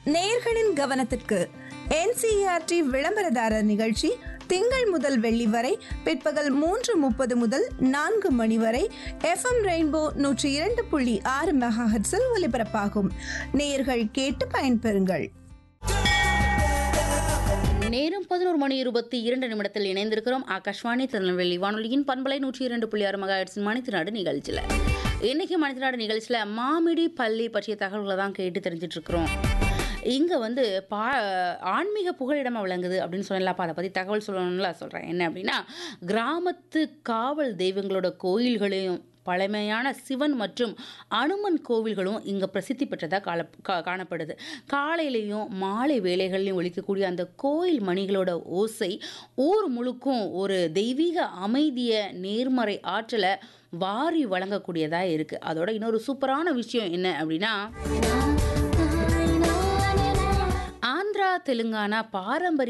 நேயர்களின் கவனத்திற்கு என்சிஆர்டி விளம்பரதாரர் நிகழ்ச்சி திங்கள் முதல் வெள்ளி வரை பிற்பகல் மூன்று முப்பது முதல் நான்கு மணி வரை எஃப்எம் ரெயின்போ நூற்றி இரண்டு புள்ளி ஆறு மெகாஹெட்ஸில் ஒலிபரப்பாகும் நேயர்கள் கேட்டு பயன்பெறுங்கள் நேரம் பதினோரு மணி இருபத்தி இரண்டு நிமிடத்தில் இணைந்திருக்கிறோம் ஆகாஷ்வாணி திருநெல்வேலி வானொலியின் பண்பலை நூற்றி இரண்டு புள்ளி ஆறு மகாட்சின் மணித்திராடு நிகழ்ச்சியில் இன்னைக்கு மணித்திராடு நிகழ்ச்சியில் மாமிடி பள்ளி பற்றிய தகவல்களை தான் கேட்டு தெரிஞ்சிட்டு இருக்கிறோம் இங்கே வந்து பா ஆன்மீக புகழிடமாக விளங்குது அப்படின்னு சொல்லலாம் அதை பற்றி தகவல் சொல்லணும்ல சொல்கிறேன் என்ன அப்படின்னா கிராமத்து காவல் தெய்வங்களோட கோயில்களையும் பழமையான சிவன் மற்றும் அனுமன் கோவில்களும் இங்கே பிரசித்தி பெற்றதாக கால கா- காணப்படுது காலையிலையும் மாலை வேளைகள்லையும் ஒலிக்கக்கூடிய அந்த கோயில் மணிகளோட ஓசை ஊர் முழுக்கும் ஒரு தெய்வீக அமைதிய நேர்மறை ஆற்றலை வாரி வழங்கக்கூடியதாக இருக்குது அதோட இன்னொரு சூப்பரான விஷயம் என்ன அப்படின்னா ஆந்திரா தெலுங்கானா பாரம்பரிய